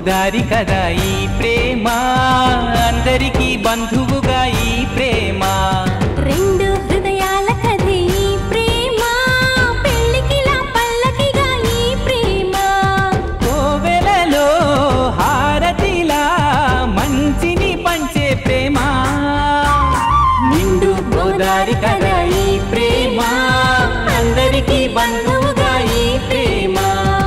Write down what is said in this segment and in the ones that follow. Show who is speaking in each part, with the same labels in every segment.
Speaker 1: గోదారి కదా ఈ ప్రేమ అందరికీ బంధువుగా ఈ ప్రేమ
Speaker 2: రెండు హృదయాల కథే ఈ ప్రేమ పెళ్ళికిలా పల్లకిగా ఈ ప్రేమ
Speaker 1: కోవెలలో హారతిలా మంచిని పంచే ప్రేమ నిండు గోదారి కదా ఈ ప్రేమ అందరికీ బంధువుగా ఈ ప్రేమ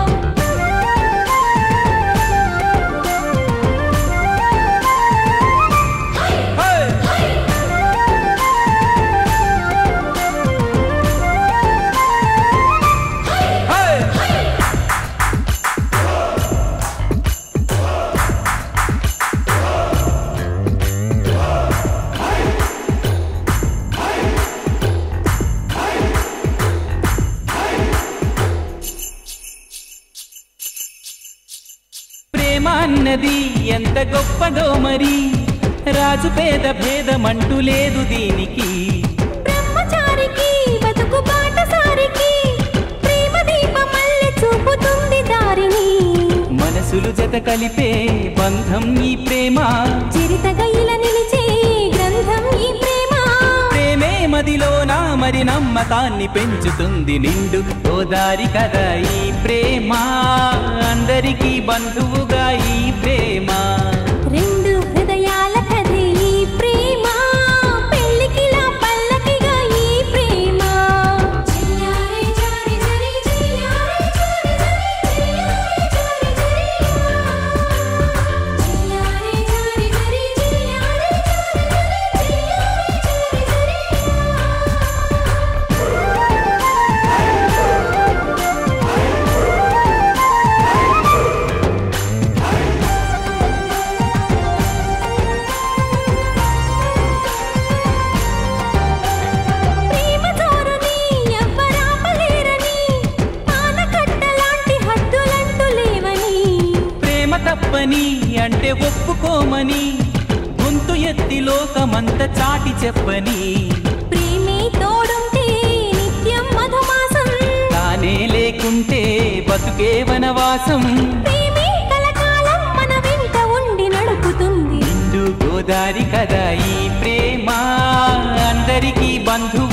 Speaker 1: ప్రేమ అన్నది ఎంత గొప్పదో మరి రాజు పేద భేదమంటూ లేదు దీనికి
Speaker 2: బ్రహ్మచారికి బతుకు బాటసారికి ప్రేమ దీపమల్లె చూపుతుంది దారిని
Speaker 1: మనసులు జత కలిపే బంధం ఈ ప్రేమ
Speaker 2: చిరితగా ఇలా నిలిచే గ్రంథం ఈ ప్రేమ
Speaker 1: ప్రేమే మదిలోన మరి నమ్మకాన్ని పెంచుతుంది నిండు గోదారి కదా ఈ ప్రేమ అందరికీ బంధువుగా ఈ ప్రేమ
Speaker 2: రెండు హృదయాల కథే ఈ ప్రేమ పెళ్ళికిలా పల్లకిగా ఈ ప్రేమ చెయ్యారే జారి జరి చెయ్యారే జారి జరి చెయ్యారే జారి జరి చెయ్యారే జారి జరి చెయ్యారే జారి జరి చెయ్యారే జారి జరి ప్రేమ జోరుని ఎవ్వరాపలేరని ఆనకట్టలాంటి హద్దులంటూ లేవని
Speaker 1: ప్రేమ తప్పని అంటే ఒప్పుకోమని గొంతు ఎత్తి లోకమంత చాటి చెప్పని
Speaker 2: ప్రేమే తోడుంటే నిత్యం మధుమాసం
Speaker 1: తానే లేకుంటే బతుకే వనవాసం
Speaker 2: ప్రేమే కలకాలం మన వెంట ఉండి నడుపుతుంది
Speaker 1: నిండు గోదారి కదా ఈ ప్రేమ అందరికీ బంధు